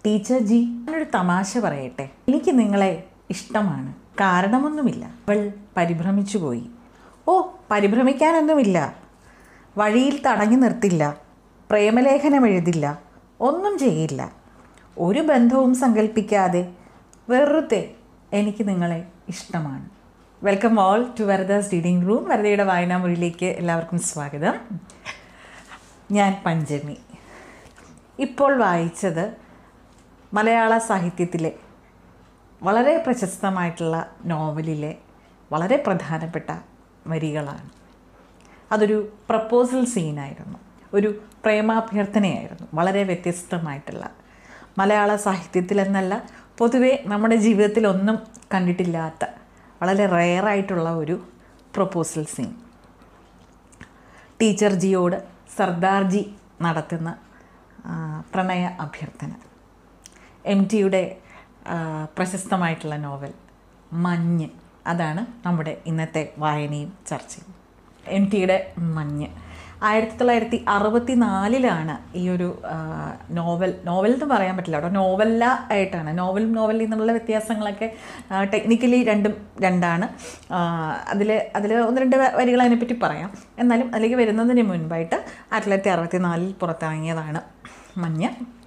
Teacher G ഞാനൊരു തമാശ പറയട്ടെ എനിക്ക് നിങ്ങളെ ഇഷ്ടമാണ് കാരണമൊന്നുമില്ല അവൾ പരിഭ്രമിച്ചു പോയി ഓ പരിഭ്രമിക്കാനൊന്നുമില്ല വഴിയിൽ തടഞ്ഞു നിർത്തില്ല പ്രേമലേഖനം എഴുതില്ല ഒന്നും ചെയ്യില്ല ഒരു ബന്ധവും സങ്കല്പിക്കാതെ വെറുതെ എനിക്ക് നിങ്ങളെ ഇഷ്ടമാണ് welcome all to Varada's reading room വരദയുടെ വായനാമുറിയിലേക്ക് എല്ലാവർക്കും സ്വാഗതം ഞാൻ പഞ്ചമി ഇപ്പോൾ വായിച്ചത് മലയാള സാഹിത്യത്തിലെ വളരെ പ്രശസ്തമായിട്ടുള്ള നോവലിലെ വളരെ പ്രധാനപ്പെട്ട വരികളാണ് അതൊരു പ്രപ്പോസൽ സീനായിരുന്നു ഒരു പ്രേമാഭ്യർത്ഥനയായിരുന്നു വളരെ വ്യത്യസ്തമായിട്ടുള്ള മലയാള സാഹിത്യത്തിലെന്നല്ല പൊതുവെ നമ്മുടെ ജീവിതത്തിൽ ഒന്നും കണ്ടിട്ടില്ലാത്ത വളരെ റെയറായിട്ടുള്ള ഒരു പ്രപ്പോസൽ സീൻ ടീച്ചർ ജിയോട് സർദാർജി നടത്തുന്ന ആ, പ്രണയ അഭ്യർത്ഥന എം ടിയുടെ പ്രശസ്തമായിട്ടുള്ള നോവൽ മഞ്ഞ് അതാണ് നമ്മുടെ ഇന്നത്തെ വായനയും ചർച്ചയും എം ടിയുടെ മഞ്ഞ് ആയിരത്തി തൊള്ളായിരത്തി അറുപത്തി നാലിലാണ് ഈ ഒരു ആ, നോവൽ നോവൽ എന്ന് പറയാൻ പറ്റില്ല കേട്ടോ നോവല്ല ആയിട്ടാണ് നോവലും നോവലിൽ നിന്നുള്ള വ്യത്യാസങ്ങളൊക്കെ ടെക്നിക്കലി രണ്ടും രണ്ടാണ് അതിൽ അതിൽ ഒന്ന് രണ്ട് വരികൾ അതിനെപ്പറ്റി പറയാം എന്നാലും അതിലേക്ക് വരുന്നതിന് മുൻപായിട്ട് ആയിരത്തി തൊള്ളായിരത്തി അറുപത്തി നാലിൽ പുറത്തിറങ്ങിയതാണ് മഞ്ഞ്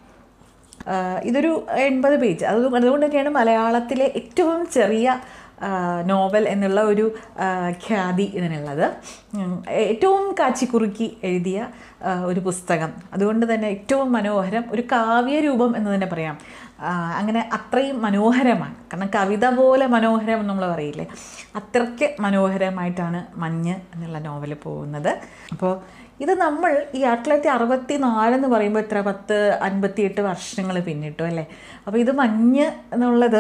ആഹ് ഇതൊരു എൺപത് പേജ് അത് അതുകൊണ്ട് തന്നെയാണ് മലയാളത്തിലെ ഏറ്റവും ചെറിയ ആഹ് നോവൽ എന്നുള്ള ഒരു ആഹ് ഖ്യാതി ഇതിനുള്ളത് ഉം, ഏറ്റവും കാച്ചിക്കുറുക്കി എഴുതിയ ആഹ് ഒരു പുസ്തകം അതുകൊണ്ട് തന്നെ ഏറ്റവും മനോഹരം ഒരു കാവ്യരൂപം എന്ന് തന്നെ പറയാം ആഹ് അങ്ങനെ അത്രയും മനോഹരമാണ് കാരണം കവിത പോലെ മനോഹരം എന്ന് നമ്മൾ പറയില്ലേ അത്രയ്ക്ക് മനോഹരമായിട്ടാണ് മഞ്ഞ് എന്നുള്ള നോവൽ പോകുന്നത് അപ്പോൾ ഇത് നമ്മൾ ഈ ആയിരത്തി തൊള്ളായിരത്തി അറുപത്തി നാലെന്ന് പറയുമ്പോൾ എത്ര പത്ത് അൻപത്തി എട്ട് വർഷങ്ങൾ പിന്നിട്ടു അല്ലേ അപ്പോൾ ഇത് മഞ്ഞ് എന്നുള്ളത്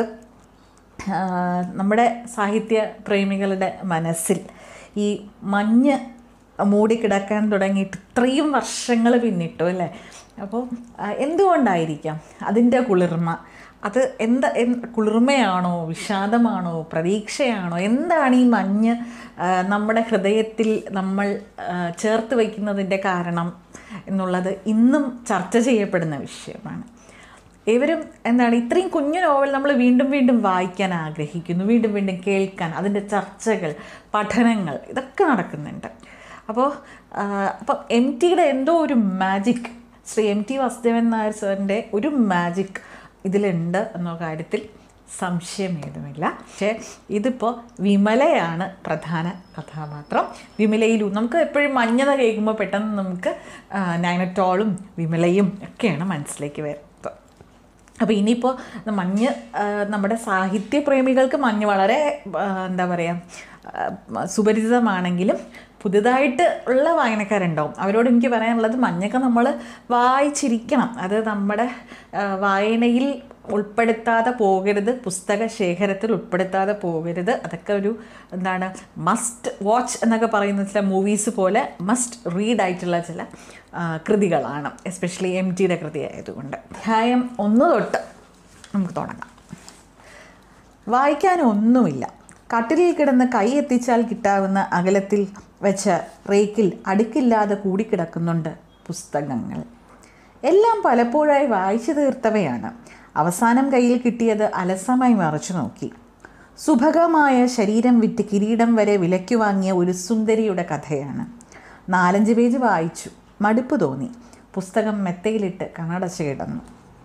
ആ, നമ്മുടെ സാഹിത്യ പ്രേമികളുടെ മനസ്സിൽ ഈ മഞ്ഞ് മൂടിക്കിടക്കാൻ തുടങ്ങിയിട്ട് ഇത്രയും വർഷങ്ങൾ പിന്നിട്ടു അല്ലേ അപ്പോൾ ആ, എന്തുകൊണ്ടായിരിക്കാം അതിൻ്റെ കുളിർമ അത് എന്താ എന്ത് കുളിർമയാണോ വിഷാദമാണോ പ്രതീക്ഷയാണോ എന്താണ് ഈ മഞ്ഞ് ആ, നമ്മുടെ ഹൃദയത്തിൽ നമ്മൾ ആ, ചേർത്ത് വയ്ക്കുന്നതിൻ്റെ കാരണം എന്നുള്ളത് ഇന്നും ചർച്ച ചെയ്യപ്പെടുന്ന വിഷയമാണ് ഇവരും എന്താണ് ഇത്രയും കുഞ്ഞു നോവൽ നമ്മൾ വീണ്ടും വീണ്ടും വായിക്കാൻ ആഗ്രഹിക്കുന്നു വീണ്ടും വീണ്ടും കേൾക്കാൻ അതിൻ്റെ ചർച്ചകൾ പഠനങ്ങൾ ഇതൊക്കെ നടക്കുന്നുണ്ട് അപ്പോൾ അപ്പം എം ടിയുടെ എന്തോ ഒരു magic Shri M T Vasudevan Nair സാറിൻ്റെ ഒരു മാജിക് ഇതിലുണ്ട് എന്ന കാര്യത്തിൽ സംശയമേതുമില്ല പക്ഷേ ഇതിപ്പോൾ വിമലയാണ് പ്രധാന കഥാപാത്രം വിമലയിലും നമുക്ക് എപ്പോഴും മഞ്ഞത കേൾക്കുമ്പോൾ പെട്ടെന്ന് നമുക്ക് ആ, നൈനറ്റോളും വിമലയും ഒക്കെയാണ് മനസ്സിലേക്ക് വരുന്നത് അപ്പോൾ ഇനിയിപ്പോൾ മഞ്ഞ് ആ, നമ്മുടെ സാഹിത്യപ്രേമികൾക്ക് മഞ്ഞ് വളരെ ആ, എന്താ പറയുക സുപരിചിതമാണെങ്കിലും പുതുതായിട്ട് ഉള്ള വായനക്കാരുണ്ടാവും അവരോട് എനിക്ക് പറയാനുള്ളത് മഞ്ഞൊക്കെ നമ്മൾ വായിച്ചിരിക്കണം അത് നമ്മുടെ ആ, വായനയിൽ ഉൾപ്പെടുത്താതെ പോകരുത് പുസ്തക ശേഖരത്തിൽ ഉൾപ്പെടുത്താതെ പോകരുത് അതൊക്കെ ഒരു എന്താണ് മസ്റ്റ് വാച്ച് എന്നൊക്കെ പറയുന്ന ചില മൂവീസ് പോലെ മസ്റ്റ് റീഡ് ആയിട്ടുള്ള ചില ആ, കൃതികളാണ് എസ്പെഷ്യലി എം ടിയുടെ കൃതി ആയതുകൊണ്ട് അധ്യായം ഒന്ന് തൊട്ട് നമുക്ക് തുടങ്ങാം വായിക്കാൻ ഒന്നുമില്ല കട്ടിലിൽ കിടന്ന് കൈ എത്തിച്ചാൽ കിട്ടാവുന്ന അകലത്തിൽ വെച്ച റേക്കിൽ അടുക്കില്ലാതെ കൂടിക്കിടക്കുന്നുണ്ട് പുസ്തകങ്ങൾ എല്ലാം പലപ്പോഴായി വായിച്ചു തീർത്തവയാണ് അവസാനം കയ്യിൽ കിട്ടിയത് അലസമായി മറച്ചു നോക്കി സുഭഗമായ ശരീരം വിറ്റ് കിരീടം വരെ വിലയ്ക്ക് വാങ്ങിയ ഒരു സുന്ദരിയുടെ കഥയാണ് നാലഞ്ച് പേജ് വായിച്ചു മടുപ്പ് തോന്നി പുസ്തകം മെത്തയിലിട്ട് കണ്ണടച്ച് കിടന്നു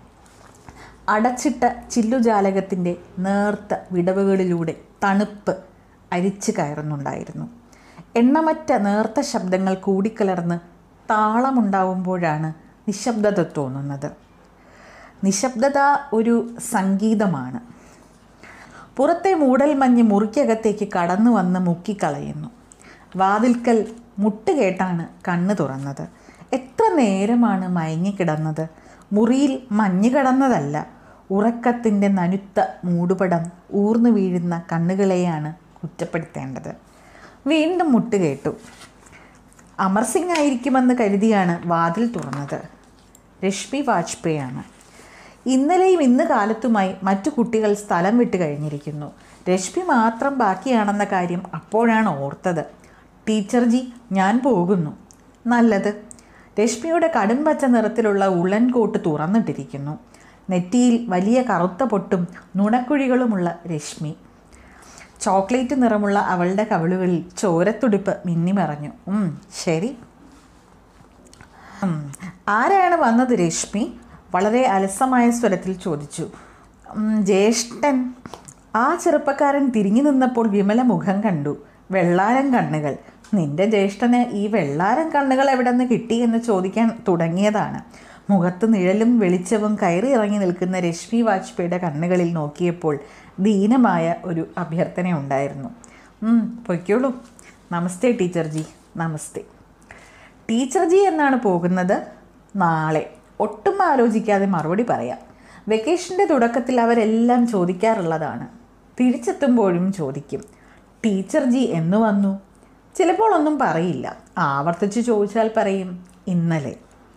അടച്ചിട്ട ചില്ലുജാലകത്തിൻ്റെ നേർത്ത വിടവുകളിലൂടെ തണുപ്പ് അരിച്ചു കയറുന്നുണ്ടായിരുന്നു എണ്ണമറ്റ നേർത്ത ശബ്ദങ്ങൾ കൂടിക്കലർന്ന് താളമുണ്ടാവുമ്പോഴാണ് നിശബ്ദത തോന്നുന്നത് നിശബ്ദത ഒരു സംഗീതമാണ് പുറത്തെ മൂടൽമഞ്ഞ് മുറിക്കകത്തേക്ക് കടന്നു വന്ന് മുക്കിക്കളയുന്നു വാതിൽക്കൽ മുട്ട് കേട്ടാണ് കണ്ണ് തുറന്നത് എത്ര നേരമാണ് മയങ്ങിക്കിടന്നത് മുറിയിൽ മഞ്ഞ് കടന്നതല്ല ഉറക്കത്തിൻ്റെ നനുത്ത മൂടുപടം ഊർന്നു വീഴുന്ന കണ്ണുകളെയാണ് കുറ്റപ്പെടുത്തേണ്ടത് വീണ്ടും മുട്ട് കേട്ടു അമർ സിംഗ് ആയിരിക്കുമെന്ന് കരുതിയാണ് വാതിൽ തുറന്നത് രശ്മി വാജ്പേയാണ് ഇന്നലെയും ഇന്ന് കാലത്തുമായി മറ്റു കുട്ടികൾ സ്ഥലം വിട്ട് കഴിഞ്ഞിരിക്കുന്നു രശ്മി മാത്രം ബാക്കിയാണെന്ന കാര്യം അപ്പോഴാണ് ഓർത്തത് ടീച്ചർജി ഞാൻ പോകുന്നു നല്ലത് രശ്മിയുടെ കടും പച്ച നിറത്തിലുള്ള ഉള്ളൻ കോട്ട് തുറന്നിട്ടിരിക്കുന്നു നെറ്റിയിൽ വലിയ കറുത്ത പൊട്ടും നുണക്കുഴികളുമുള്ള രശ്മി ചോക്ലേറ്റ് നിറമുള്ള അവളുടെ കവിളുകളിൽ ചോരത്തുടിപ്പ് മിന്നിമറഞ്ഞു ഉം, ശരി ഉം, ആരാണ് വന്നത് രശ്മി വളരെ അലസമായ സ്വരത്തിൽ ചോദിച്ചു "ഉം, ജ്യേഷ്ഠൻ ആ ചെറുപ്പക്കാരൻ തിരിഞ്ഞു നിന്നപ്പോൾ വിമല മുഖം കണ്ടു വെള്ളാരം കണ്ണുകൾ നിന്റെ ജ്യേഷ്ഠന് ഈ വെള്ളാരം കണ്ണുകൾ എവിടെ നിന്ന് കിട്ടി എന്ന് ചോദിക്കാൻ തുടങ്ങിയതാണ് മുഖത്ത് നിഴലും വെളിച്ചവും കയറി ഇറങ്ങി നിൽക്കുന്ന രശ്മി വാജ്പേയിയുടെ കണ്ണുകളിൽ നോക്കിയപ്പോൾ ദീനമായ ഒരു അഭ്യർത്ഥന ഉണ്ടായിരുന്നു "ഉം, പൊയ്ക്കോളൂ നമസ്തേ ടീച്ചർജി നമസ്തേ ടീച്ചർജി എന്നാണ് പോകുന്നത് നാളെ ഒട്ടും ആലോചിക്കാതെ മറുപടി പറയാം വെക്കേഷൻ്റെ തുടക്കത്തിൽ അവരെല്ലാം ചോദിക്കാറുള്ളതാണ് തിരിച്ചെത്തുമ്പോഴും ചോദിക്കും ടീച്ചർജി എന്ന് വന്നു ചിലപ്പോൾ ഒന്നും പറയില്ല ആവർത്തിച്ച് ചോദിച്ചാൽ പറയും ഇന്നലെ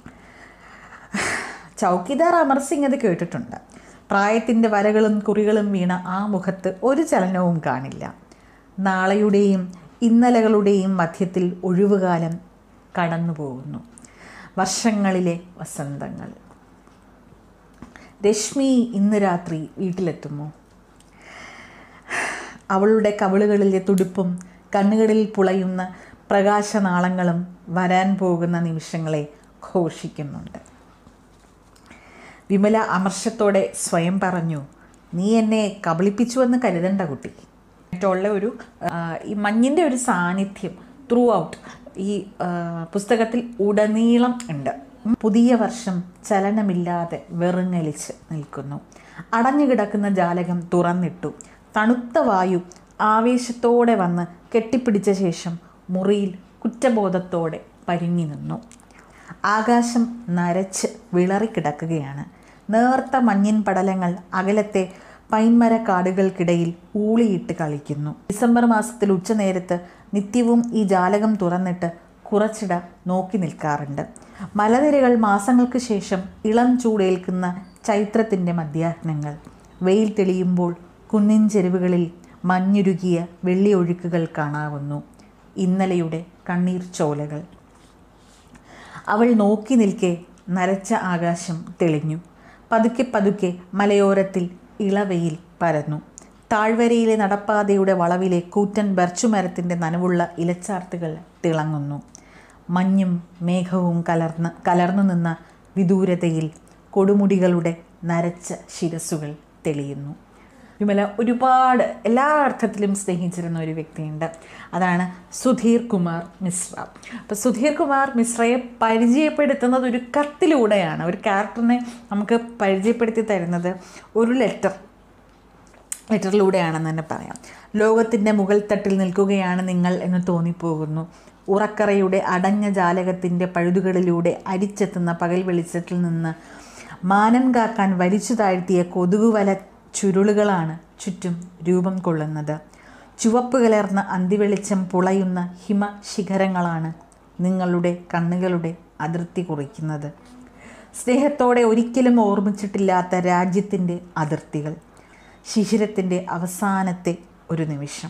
ചൗക്കിദാർ അമർ സിംഗ് അത് കേട്ടിട്ടുണ്ട് പ്രായത്തിൻ്റെ വരകളും കുറികളും വീണ ആ മുഖത്ത് ഒരു ചലനവും കാണില്ല നാളെയുടെയും ഇന്നലകളുടെയും മധ്യത്തിൽ ഒഴിവുകാലം കടന്നു പോകുന്നു വർഷങ്ങളിലെ വസന്തങ്ങൾ രശ്മി ഇന്ന് രാത്രി വീട്ടിലെത്തുമോ അവളുടെ കവിളുകളിലെ തുടിപ്പും കണ്ണുകളിൽ പുളയുന്ന പ്രകാശനാളങ്ങളും വരാൻ പോകുന്ന നിമിഷങ്ങളെ ഘോഷിക്കുന്നുണ്ട് വിമല അമർഷത്തോടെ സ്വയം പറഞ്ഞു നീ എന്നെ കബളിപ്പിച്ചുവെന്ന് കരുതണ്ട കുട്ടി ആയിട്ടുള്ള ഒരു ആ, ഈ മഞ്ഞിൻ്റെ ഒരു സാന്നിധ്യം ത്രൂ ഔട്ട് ഈ ആ, പുസ്തകത്തിൽ ഉടനീളം ഉണ്ട് പുതിയ വർഷം ചലനമില്ലാതെ വെറുങ്ങലിച്ച് നിൽക്കുന്നു അടഞ്ഞു കിടക്കുന്ന ജാലകം തുറന്നിട്ടു തണുത്ത വായു ആവേശത്തോടെ വന്ന് കെട്ടിപ്പിടിച്ച ശേഷം മുറിയിൽ കുറ്റബോധത്തോടെ പരിങ്ങി നിന്നു ആകാശം നരച്ച് വിളറിക്കിടക്കുകയാണ് നേർത്ത മഞ്ഞിൻ പടലങ്ങൾ അകലത്തെ പൈൻമര കാടുകൾക്കിടയിൽ ഊളിയിട്ട് കളിക്കുന്നു ഡിസംബർ മാസത്തിൽ ഉച്ചനേരത്ത് നിത്യവും ഈ ജാലകം തുറന്നിട്ട് കുറച്ചിട നോക്കി നിൽക്കാറുണ്ട് മലനിരകൾ മാസങ്ങൾക്ക് ശേഷം ഇളം ചൂടേൽക്കുന്ന ചൈത്രത്തിൻ്റെ മധ്യാഹ്നങ്ങൾ വെയിൽ തെളിയുമ്പോൾ കുന്നിൻ ചെരുവുകളിൽ മഞ്ഞുരുകിയ വെള്ളിയൊഴുക്കുകൾ കാണാവുന്നു ഇന്നലെയുടെ കണ്ണീർ ചോലകൾ അവൾ നോക്കി നിൽക്കെ നരച്ച ആകാശം തെളിഞ്ഞു പതുക്കെ പതുക്കെ മലയോരത്തിൽ ഇളവെയിൽ പരന്നു താഴ്വരയിലെ നടപ്പാതയുടെ വളവിലെ കൂറ്റൻ ബർച്ചുമരത്തിൻ്റെ നനവുള്ള ഇലച്ചാർത്തുകൾ തിളങ്ങുന്നു മഞ്ഞും മേഘവും കലർന്ന് കലർന്നു നിന്ന വിദൂരതയിൽ കൊടുമുടികളുടെ നരച്ച ശിരസുകൾ തെളിയുന്നു വിമല ഒരുപാട് എല്ലാ അർത്ഥത്തിലും സ്നേഹിച്ചിരുന്ന ഒരു വ്യക്തിയുണ്ട് അതാണ് സുധീർ കുമാർ മിശ്ര അപ്പോൾ സുധീർ കുമാർ മിശ്രയെ പരിചയപ്പെടുത്തുന്നത് ഒരു കത്തിലൂടെയാണ് ഒരു ക്യാരക്ടറിനെ നമുക്ക് പരിചയപ്പെടുത്തി തരുന്നത് ഒരു ലെറ്റർ ലെറ്ററിലൂടെയാണെന്ന് തന്നെ പറയാം ലോകത്തിൻ്റെ മുകൾ തട്ടിൽ നിൽക്കുകയാണ് നിങ്ങൾ എന്ന് തോന്നിപ്പോകുന്നു ഉറക്കറയുടെ അടഞ്ഞ ജാലകത്തിൻ്റെ പഴുതുകളിലൂടെ അരിച്ചെത്തുന്ന പകൽ വെളിച്ചത്തിൽ നിന്ന് മാനം കാക്കാൻ വലിച്ചു താഴ്ത്തിയ കൊതുകുവല ചുരുളുകളാണ് ചുറ്റും രൂപം കൊള്ളുന്നത് ചുവപ്പ് കലർന്ന അന്തിവെളിച്ചം പുളയുന്ന ഹിമ ശിഖരങ്ങളാണ് നിങ്ങളുടെ കണ്ണുകളുടെ അതിർത്തി കുറിക്കുന്നത് സ്നേഹത്തോടെ ഒരിക്കലും ഓർമ്മിച്ചിട്ടില്ലാത്ത രാജ്യത്തിൻ്റെ അതിർത്തികൾ ശിശിരത്തിൻ്റെ അവസാനത്തെ ഒരു നിമിഷം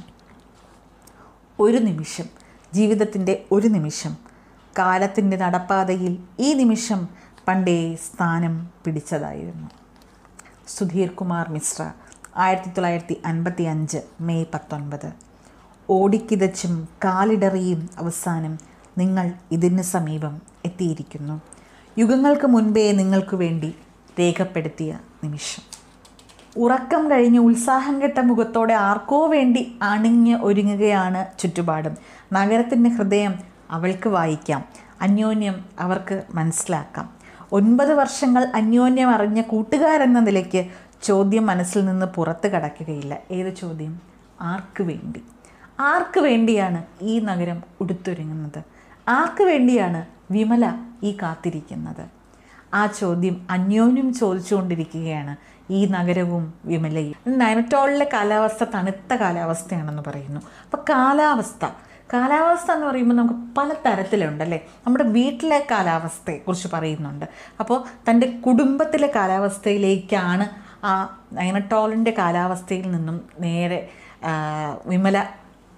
ഒരു നിമിഷം ജീവിതത്തിൻ്റെ ഒരു നിമിഷം കാലത്തിൻ്റെ നടപ്പാതയിൽ ഈ നിമിഷം പണ്ടേ സ്ഥാനം പിടിച്ചതായിരുന്നു സുധീർ കുമാർ മിശ്ര ആയിരത്തി തൊള്ളായിരത്തി അൻപത്തി അഞ്ച് മെയ് പത്തൊൻപത് ഓടിക്കിതച്ചും കാലിടറിയും അവസാനം നിങ്ങൾ ഇതിന് സമീപം എത്തിയിരിക്കുന്നു യുഗങ്ങൾക്ക് മുൻപേ നിങ്ങൾക്ക് വേണ്ടി രേഖപ്പെടുത്തിയ നിമിഷം ഉറക്കം കഴിഞ്ഞ് ഉത്സാഹം കെട്ട മുഖത്തോടെ ആർക്കോ വേണ്ടി അണിഞ്ഞ് ഒരുങ്ങുകയാണ് ചുറ്റുപാടും നഗരത്തിൻ്റെ ഹൃദയം അവൾക്ക് വായിക്കാം അന്യോന്യം അവർക്ക് മനസ്സിലാക്കാം ഒൻപത് വർഷങ്ങൾ അന്യോന്യം അറിഞ്ഞ കൂട്ടുകാരെന്ന നിലയ്ക്ക് ചോദ്യം മനസ്സിൽ നിന്ന് പുറത്ത് കടക്കുകയില്ല ഏത് ചോദ്യം ആർക്ക് വേണ്ടി ആർക്ക് വേണ്ടിയാണ് ഈ നഗരം ഉടുത്തൊരുങ്ങുന്നത് ആർക്ക് വേണ്ടിയാണ് വിമല ഈ കാത്തിരിക്കുന്നത് ആ ചോദ്യം അന്യോന്യം ചോദിച്ചുകൊണ്ടിരിക്കുകയാണ് ഈ നഗരവും വിമലയും നൈനറ്റോളിലെ കാലാവസ്ഥ തണുത്ത കാലാവസ്ഥയാണെന്ന് പറയുന്നു അപ്പോൾ കാലാവസ്ഥ കാലാവസ്ഥ എന്ന് പറയുമ്പോൾ നമുക്ക് പല തരത്തിലുണ്ടല്ലേ നമ്മുടെ വീട്ടിലെ കാലാവസ്ഥയെക്കുറിച്ച് പറയുന്നുണ്ട് അപ്പോൾ തൻ്റെ കുടുംബത്തിലെ കാലാവസ്ഥയിലേക്കാണ് ആ നൈനട്ടോളിൻ്റെ കാലാവസ്ഥയിൽ നിന്നും നേരെ ആ, വിമല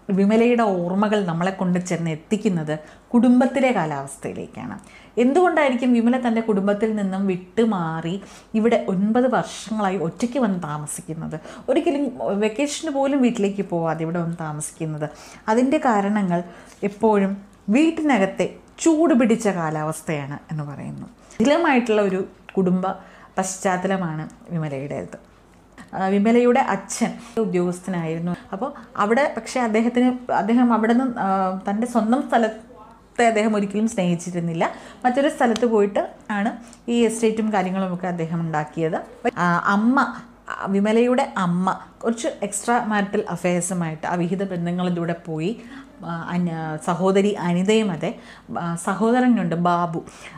വിമലയുടെ ഓർമ്മകൾ നമ്മളെ കൊണ്ട് ചെന്ന് എത്തിക്കുന്നത് കുടുംബത്തിലെ കാലാവസ്ഥയിലേക്കാണ് എന്തുകൊണ്ടായിരിക്കും വിമല തൻ്റെ കുടുംബത്തിൽ നിന്നും വിട്ടുമാറി ഇവിടെ ഒൻപത് വർഷങ്ങളായി ഒറ്റയ്ക്ക് വന്ന് താമസിക്കുന്നത് ഒരിക്കലും വെക്കേഷന് പോലും വീട്ടിലേക്ക് പോവാതെ ഇവിടെ വന്ന് താമസിക്കുന്നത് അതിൻ്റെ കാരണങ്ങൾ എപ്പോഴും വീട്ടിനകത്തെ ചൂട് പിടിച്ച കാലാവസ്ഥയാണ് എന്ന് പറയുന്നു സ്ഥിരമായിട്ടുള്ള ഒരു കുടുംബ പശ്ചാത്തലമാണ് വിമലയുടേത് ആ, വിമലയുടെ അച്ഛൻ ഉദ്യോഗസ്ഥനായിരുന്നു അപ്പോൾ അവിടെ പക്ഷേ അദ്ദേഹത്തിന് അദ്ദേഹം അവിടെ നിന്ന് ആ, തൻ്റെ സ്വന്തം സ്ഥലത്തെ അദ്ദേഹം ഒരിക്കലും സ്നേഹിച്ചിരുന്നില്ല മറ്റൊരു സ്ഥലത്ത് പോയിട്ട് ആണ് ഈ എസ്റ്റേറ്റും കാര്യങ്ങളുമൊക്കെ അദ്ദേഹം ഉണ്ടാക്കിയത് ആ, അമ്മ ആ, വിമലയുടെ അമ്മ കുറച്ച് എക്സ്ട്രാ മാരിറ്റൽ അഫയേഴ്സുമായിട്ട് അവിഹിത ബന്ധങ്ങളിലൂടെ പോയി ആ, അന- സഹോദരി അനിതയും അതെ ആ, സഹോദരനുണ്ട് ബാബു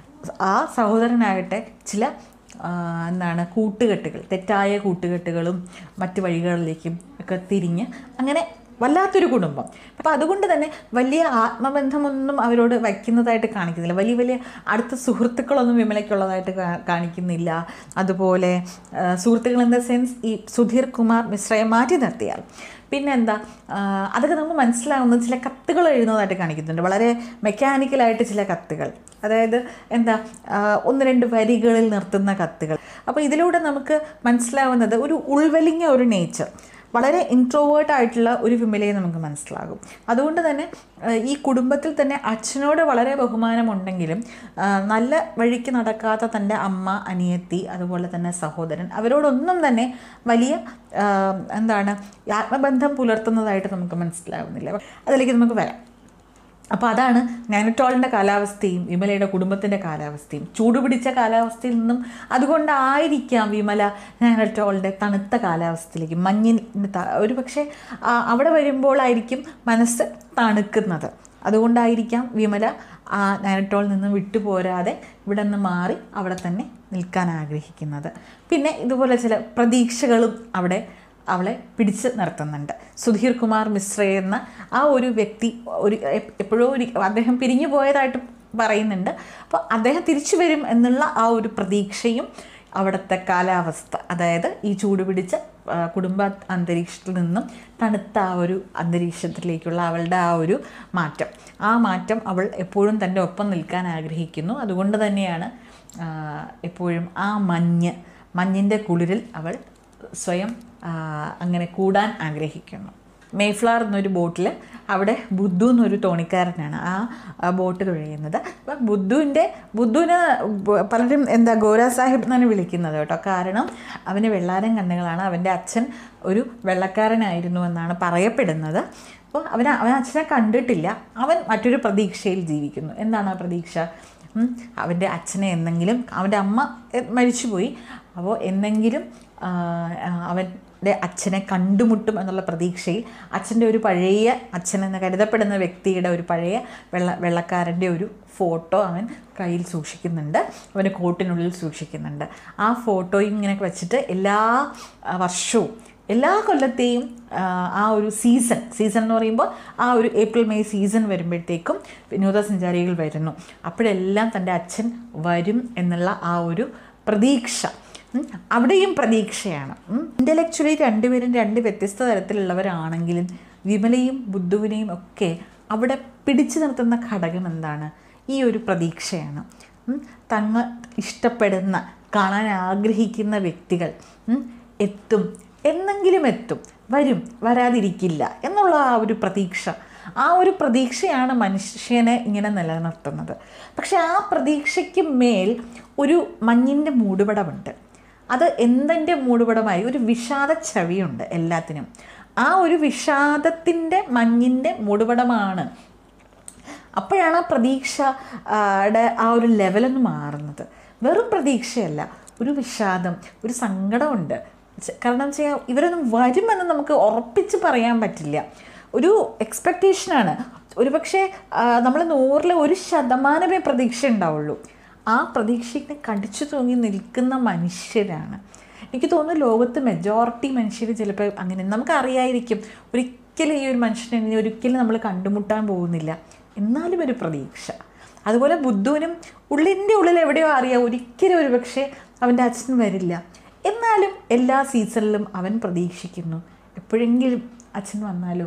ആ സഹോദരനാകട്ടെ ചില ആ, എന്താണ് കൂട്ടുകെട്ടുകൾ തെറ്റായ കൂട്ടുകെട്ടുകളും മറ്റു വഴികളിലേക്കും ഒക്കെ തിരിഞ്ഞ് അങ്ങനെ വല്ലാത്തൊരു കുടുംബം അപ്പോൾ അതുകൊണ്ട് തന്നെ വലിയ ആത്മബന്ധമൊന്നും അവരോട് വയ്ക്കുന്നതായിട്ട് കാണിക്കുന്നില്ല വലിയ വലിയ അടുത്ത സുഹൃത്തുക്കളൊന്നും വിമലയ്ക്കുള്ളതായിട്ട് കാ- കാണിക്കുന്നില്ല അതുപോലെ ആ, സുഹൃത്തുക്കൾ ഇൻ ദ സെൻസ് ഈ സുധീർ കുമാർ മിശ്രയെ മാറ്റി നിർത്തിയാൽ പിന്നെന്താ ആ, അതൊക്കെ നമുക്ക് മനസ്സിലാവുന്നത് ചില കത്തുകൾ എഴുതുന്നതായിട്ട് കാണിക്കുന്നുണ്ട് വളരെ മെക്കാനിക്കലായിട്ട് ചില കത്തുകൾ അതായത് എന്താ ആ, ഒന്ന് രണ്ട് വരികളിൽ നിർത്തുന്ന കത്തുകൾ അപ്പോൾ ഇതിലൂടെ നമുക്ക് മനസ്സിലാവുന്നത് ഒരു ഉൾവലിഞ്ഞ ഒരു നേച്ചർ വളരെ ഇൻട്രോവേർട്ട് ആയിട്ടുള്ള ഒരു വിമലയെ നമുക്ക് മനസ്സിലാകും അതുകൊണ്ട് തന്നെ ആ, ഈ കുടുംബത്തിൽ തന്നെ അച്ഛനോട് വളരെ ബഹുമാനമുണ്ടെങ്കിലും ആ, നല്ല വഴിക്ക് നടക്കാത്ത തൻ്റെ അമ്മ അനിയത്തി അതുപോലെ തന്നെ സഹോദരൻ അവരോടൊന്നും തന്നെ വലിയ ആ, എന്താണ് ആത്മബന്ധം പുലർത്തുന്നതായിട്ട് നമുക്ക് മനസ്സിലാവുന്നില്ല അതിലേക്ക് നമുക്ക് വരാം അപ്പോൾ അതാണ് നാനറ്റോളിൻ്റെ കാലാവസ്ഥയും വിമലയുടെ കുടുംബത്തിൻ്റെ കാലാവസ്ഥയും ചൂടുപിടിച്ച കാലാവസ്ഥയിൽ നിന്നും അതുകൊണ്ടായിരിക്കാം വിമല നാനറ്റോളിൻ്റെ തണുത്ത കാലാവസ്ഥയിലേക്ക് മഞ്ഞിൻ്റെ ത- ഒരു പക്ഷേ ആ, അവിടെ വരുമ്പോഴായിരിക്കും മനസ്സ് തണുക്കുന്നത് അതുകൊണ്ടായിരിക്കാം വിമല ആ നാനറ്റോളിൽ നിന്ന് വിട്ടുപോരാതെ ഇവിടെ നിന്ന് മാറി അവിടെ തന്നെ നിൽക്കാൻ ആഗ്രഹിക്കുന്നത് പിന്നെ ഇതുപോലെ ചില പ്രതീക്ഷകളും അവിടെ അവളെ പിടിച്ച് നിർത്തുന്നുണ്ട് സുധീർ കുമാർ മിശ്ര എന്ന ആ ഒരു വ്യക്തി ഒരു എ- എപ്പോഴോ ഒരു അദ്ദേഹം പിരിഞ്ഞു പോയതായിട്ട് പറയുന്നുണ്ട് അപ്പോൾ അദ്ദേഹം തിരിച്ചു വരും എന്നുള്ള ആ ഒരു പ്രതീക്ഷയും അവിടുത്തെ കാലാവസ്ഥ അതായത് ഈ ചൂട് പിടിച്ച ആ, കുടുംബ അന്തരീക്ഷത്തിൽ നിന്നും തണുത്ത ആ ഒരു അന്തരീക്ഷത്തിലേക്കുള്ള അവളുടെ ആ ഒരു മാറ്റം ആ മാറ്റം അവൾ എപ്പോഴും തൻ്റെ ഒപ്പം നിൽക്കാൻ ആഗ്രഹിക്കുന്നു അതുകൊണ്ട് തന്നെയാണ് ആ, എപ്പോഴും ആ മഞ്ഞ് മഞ്ഞിൻ്റെ കുളിരിൽ അവൾ സ്വയം ആ, അങ്ങനെ കൂടാൻ ആഗ്രഹിക്കുന്നു മേഫ്ലവർ എന്നൊരു ബോട്ടിൽ അവിടെ ബുദ്ധു എന്നൊരു തോണിക്കാരനാണ് ആ ആ ബോട്ട് തുഴയുന്നത് അപ്പം ബുദ്ധുവിൻ്റെ ബുദ്ധുവിന് ബ- പലരും എന്താ ഗോര സാഹിബ് എന്നാണ് വിളിക്കുന്നത് കേട്ടോ കാരണം അവന് വെള്ളാരം കണ്ണുകളാണ് അവൻ്റെ അച്ഛൻ ഒരു വെള്ളക്കാരനായിരുന്നു എന്നാണ് പറയപ്പെടുന്നത് അപ്പോൾ അവൻ അവൻ അച്ഛനെ കണ്ടിട്ടില്ല അവൻ മറ്റൊരു പ്രതീക്ഷയിൽ ജീവിക്കുന്നു എന്താണ് ആ പ്രതീക്ഷ ഉം, അവൻ്റെ അച്ഛനെ എന്നെങ്കിലും അവൻ്റെ അമ്മ എ- മരിച്ചുപോയി അപ്പോൾ എന്നെങ്കിലും ആ, ആ, അവൻ്റെ അച്ഛനെ കണ്ടുമുട്ടും എന്നുള്ള പ്രതീക്ഷയിൽ അച്ഛൻ്റെ ഒരു പഴയ അച്ഛൻ എന്ന് കരുതപ്പെടുന്ന വ്യക്തിയുടെ ഒരു പഴയ വെള്ള വെള്ളക്കാരൻ്റെ ഒരു ഫോട്ടോ അവൻ കയ്യിൽ സൂക്ഷിക്കുന്നുണ്ട് അവൻ്റെ കോട്ടിനുള്ളിൽ സൂക്ഷിക്കുന്നുണ്ട് ആ ഫോട്ടോയും ഇങ്ങനെ വെച്ചിട്ട് എല്ലാ ആ, വർഷവും എല്ലാ കൊല്ലത്തെയും ആ, ആ ഒരു സീസൺ സീസൺ എന്ന് പറയുമ്പോൾ ആ ഒരു ഏപ്രിൽ മെയ് സീസൺ വരുമ്പോഴത്തേക്കും വിനോദസഞ്ചാരികൾ വരുന്നു അപ്പോഴെല്ലാം തൻ്റെ അച്ഛൻ വരും എന്നുള്ള ആ ഒരു പ്രതീക്ഷ ഉം, അവിടെയും പ്രതീക്ഷയാണ് ഇൻ്റലക്ച്വലി രണ്ടുപേരും രണ്ട് വ്യത്യസ്ത തരത്തിലുള്ളവരാണെങ്കിലും വിമലയും ബുദ്ധുവിനെയും ഒക്കെ അവിടെ പിടിച്ചു നിർത്തുന്ന ഘടകം എന്താണ് ഈ ഒരു പ്രതീക്ഷയാണ് ഉം, തങ്ങൾ ഇഷ്ടപ്പെടുന്ന കാണാൻ ആഗ്രഹിക്കുന്ന വ്യക്തികൾ ഉം, എത്തും എന്നെങ്കിലും എത്തും വരും വരാതിരിക്കില്ല എന്നുള്ള ആ ഒരു പ്രതീക്ഷ ആ ഒരു പ്രതീക്ഷയാണ് മനുഷ്യനെ ഇങ്ങനെ നിലനിർത്തുന്നത് പക്ഷെ ആ പ്രതീക്ഷയ്ക്ക് മേൽ ഒരു മഞ്ഞിൻ്റെ മൂടുപടമുണ്ട് അത് എന്തിൻ്റെ മൂടുപടമായി ഒരു വിഷാദ ചവിയുണ്ട് എല്ലാത്തിനും ആ ഒരു വിഷാദത്തിൻ്റെ മഞ്ഞിൻ്റെ മൂടുപടമാണ് അപ്പോഴാണ് ആ പ്രതീക്ഷയുടെ ആ ഒരു ലെവലൊന്ന് മാറുന്നത് വെറും പ്രതീക്ഷയല്ല ഒരു വിഷാദം ഒരു സങ്കടമുണ്ട് ച- കാരണം വെച്ചാൽ ഇവരൊന്നും വരുമെന്ന് നമുക്ക് ഉറപ്പിച്ച് പറയാൻ പറ്റില്ല ഒരു എക്സ്പെക്റ്റേഷനാണ് ഒരു പക്ഷേ നമ്മൾ നൂറിൽ ഒരു ശതമാനമേ പ്രതീക്ഷ ഉണ്ടാവുള്ളൂ ആ പ്രതീക്ഷയ്ക്ക് കടിച്ചു തൂങ്ങി നിൽക്കുന്ന മനുഷ്യരാണ് എനിക്ക് തോന്നുന്നു ലോകത്ത് മെജോറിറ്റി മനുഷ്യർ ചിലപ്പോൾ അങ്ങനെ നമുക്കറിയായിരിക്കും ഒരിക്കലും ഈ ഒരു മനുഷ്യനെ ഇനി ഒരിക്കലും നമ്മൾ കണ്ടുമുട്ടാൻ പോകുന്നില്ല എന്നാലും ഒരു പ്രതീക്ഷ അതുപോലെ ബുദ്ധുവിനും ഉള്ളിൻ്റെ ഉള്ളിൽ എവിടെയോ അറിയാം ഒരിക്കലും ഒരു പക്ഷേ അവൻ്റെ അച്ഛൻ വരില്ല എന്നാലും എല്ലാ സീസണിലും അവൻ പ്രതീക്ഷിക്കുന്നു എപ്പോഴെങ്കിലും അച്ഛൻ വന്നാലോ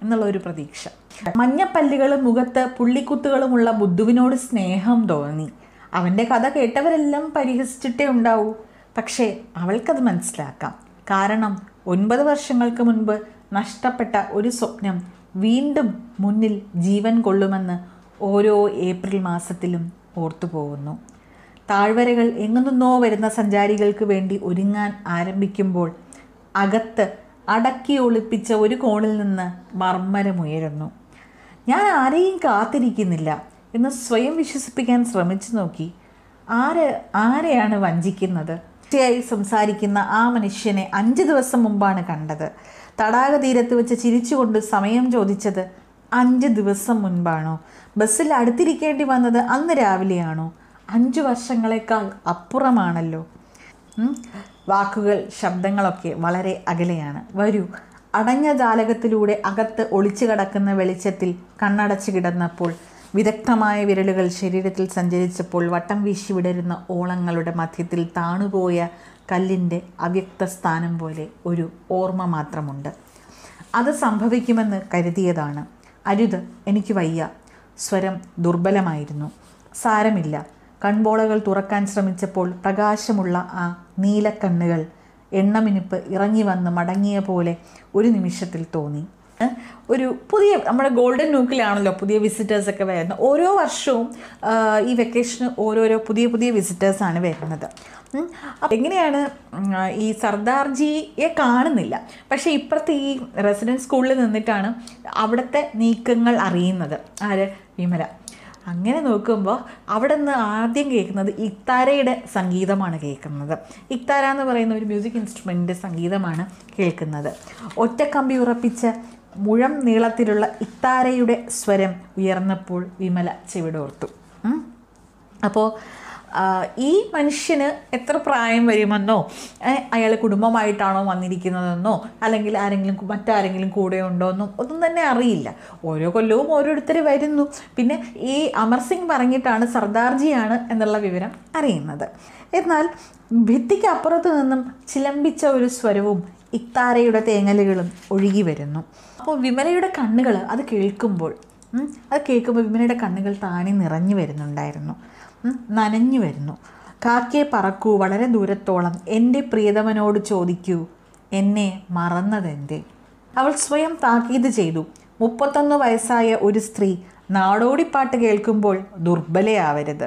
എന്നുള്ള ഒരു പ്രതീക്ഷ മഞ്ഞപ്പല്ലുകളും മുഖത്ത് പുള്ളിക്കുത്തുകളുമുള്ള ബുദ്ധുവിനോട് സ്നേഹം തോന്നി അവൻ്റെ കഥ കേട്ടവരെല്ലാം പരിഹസിച്ചിട്ടേ ഉണ്ടാവൂ പക്ഷേ അവൾക്കത് മനസ്സിലാക്കാം കാരണം ഒൻപത് വർഷങ്ങൾക്ക് മുൻപ് നഷ്ടപ്പെട്ട ഒരു സ്വപ്നം വീണ്ടും മുന്നിൽ ജീവൻ കൊള്ളുമെന്ന് ഓരോ ഏപ്രിൽ മാസത്തിലും ഓർത്തു പോകുന്നു താഴ്വരകൾ എങ്ങുനിന്നോ വരുന്ന സഞ്ചാരികൾക്ക് വേണ്ടി ഒരുങ്ങാൻ ആരംഭിക്കുമ്പോൾ അകത്ത് അടക്കി ഒളിപ്പിച്ച ഒരു കോണിൽ നിന്ന് മർമ്മരമുയരുന്നു ഞാൻ ആരെയും കാത്തിരിക്കുന്നില്ല എന്ന് സ്വയം വിശ്വസിപ്പിക്കാൻ ശ്രമിച്ചു നോക്കി ആര് ആരെയാണ് വഞ്ചിക്കുന്നത് ഒറ്റയായി സംസാരിക്കുന്ന ആ മനുഷ്യനെ അഞ്ച് ദിവസം മുമ്പാണ് കണ്ടത് തടാക തീരത്ത് വെച്ച് ചിരിച്ചുകൊണ്ട് സമയം ചോദിച്ചത് അഞ്ച് ദിവസം മുൻപാണോ ബസ്സിൽ അടുത്തിരിക്കേണ്ടി വന്നത് അന്ന് രാവിലെയാണോ അഞ്ച് വർഷങ്ങളെക്കാൾ അപ്പുറമാണല്ലോ ഉം. വാക്കുകൾ ശബ്ദങ്ങളൊക്കെ വളരെ അകലെയാണ് വരൂ അടഞ്ഞ ജാലകത്തിലൂടെ അകത്ത് ഒളിച്ചു കിടക്കുന്ന വെളിച്ചത്തിൽ കണ്ണടച്ചു കിടന്നപ്പോൾ വിദഗ്ധമായ വിരലുകൾ ശരീരത്തിൽ സഞ്ചരിച്ചപ്പോൾ വട്ടം വീശി വിടരുന്ന ഓളങ്ങളുടെ മധ്യത്തിൽ താണുപോയ കല്ലിൻ്റെ അവ്യക്ത സ്ഥാനം പോലെ ഒരു ഓർമ്മ മാത്രമുണ്ട് അത് സംഭവിക്കുമെന്ന് കരുതിയതാണ് അരുത് എനിക്ക് വയ്യ സ്വരം ദുർബലമായിരുന്നു സാരമില്ല കൺപോളകൾ തുറക്കാൻ ശ്രമിച്ചപ്പോൾ പ്രകാശമുള്ള ആ നീലക്കണ്ണുകൾ എണ്ണമിനിപ്പ് ഇറങ്ങി വന്ന് മടങ്ങിയ പോലെ ഒരു നിമിഷത്തിൽ തോന്നി ഏഹ് ഒരു പുതിയ നമ്മുടെ ഗോൾഡൻ നൂക്കിലാണല്ലോ പുതിയ വിസിറ്റേഴ്സൊക്കെ വരുന്നത് ഓരോ വർഷവും ആ, ഈ വെക്കേഷന് ഓരോരോ പുതിയ പുതിയ വിസിറ്റേഴ്സാണ് വരുന്നത് ഉം. അപ്പൊ എങ്ങനെയാണ് ഉം, ഈ സർദാർജിയെ കാണുന്നില്ല പക്ഷേ ഇപ്പുറത്തെ ഈ റെസിഡൻസ് സ്കൂളിൽ നിന്നിട്ടാണ് അവിടുത്തെ നീക്കങ്ങൾ അറിയുന്നത് ആര് വിമല അങ്ങനെ നോക്കുമ്പോൾ അവിടെ നിന്ന് ആദ്യം കേൾക്കുന്നത് ഇക്താരയുടെ സംഗീതമാണ് കേൾക്കുന്നത് ഇക്താര എന്ന് പറയുന്ന ഒരു മ്യൂസിക് ഇൻസ്ട്രുമെൻറ്റിൻ്റെ സംഗീതമാണ് കേൾക്കുന്നത് ഒറ്റക്കമ്പി ഉറപ്പിച്ച മുഴം നീളത്തിലുള്ള ഇക്താരയുടെ സ്വരം ഉയർന്നപ്പോൾ വിമല ചെവിടോർത്തു ഉം. അപ്പോൾ ആ, ഈ മനുഷ്യന് എത്ര പ്രായം വരുമെന്നോ അയാൾ കുടുംബമായിട്ടാണോ വന്നിരിക്കുന്നതെന്നോ അല്ലെങ്കിൽ ആരെങ്കിലും മറ്റാരെങ്കിലും കൂടെ ഉണ്ടോ എന്നും ഒന്നും തന്നെ അറിയില്ല ഓരോ കൊല്ലവും ഓരോരുത്തർ വരുന്നു പിന്നെ ഈ അമർ സിംഗ് പറഞ്ഞിട്ടാണ് സർദാർജിയാണ് എന്നുള്ള വിവരം അറിയുന്നത് എന്നാൽ ഭിത്തിക്ക് അപ്പുറത്ത് നിന്നും ചിലമ്പിച്ച ഒരു സ്വരവും ഇക്താരയുടെ തേങ്ങലുകളും ഒഴുകി വരുന്നു അപ്പോൾ വിമലയുടെ കണ്ണുകൾ അത് കേൾക്കുമ്പോൾ ഉം, അത് കേൾക്കുമ്പോൾ വിമലയുടെ കണ്ണുകൾ താനെ നിറഞ്ഞു വരുന്നുണ്ടായിരുന്നു ഉം, നനഞ്ഞു വരുന്നു കാക്കയെ പറക്കൂ വളരെ ദൂരത്തോളം എൻ്റെ പ്രിയതമനോട് ചോദിക്കൂ എന്നെ മറന്നതെന്തേ അവൾ സ്വയം താക്കീത് ചെയ്തു മുപ്പത്തൊന്ന് വയസ്സായ ഒരു സ്ത്രീ നാടോടിപ്പാട്ട് കേൾക്കുമ്പോൾ ദുർബലയാവരുത്